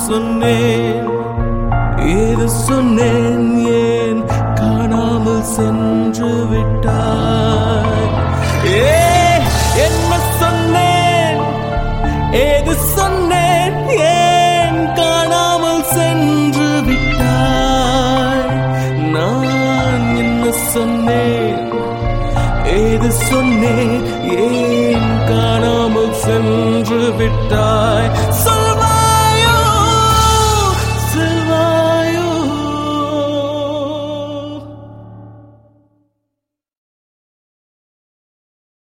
சொன்னேன் ஏது சொன்னேன் ஏன் காணாமல் சென்று விட்டாய் ஏ என்ன சொன்னேன் ஏது சொன்னேன் ஏன் காணாமல் சென்று விட்டாய் நான் என்ன சொன்னேன் ஏது சொன்னேன் ஏன் காணாமல் சென்று விட்டாய் சொல்ல